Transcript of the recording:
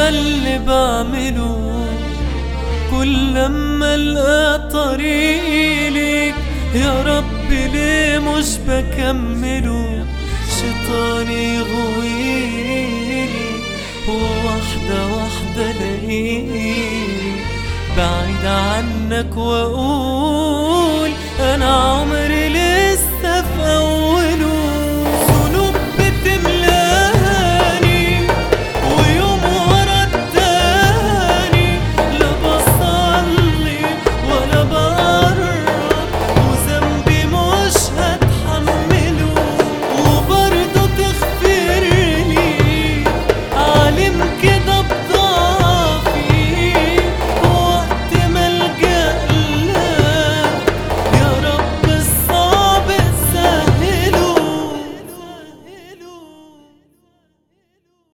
اللي بعمله كل لما القى طريقي ليك يا رب ليه مش بكمله شيطاني يغويني وواحدة واحدة الاقيني بعيد عنك واقول انا عمري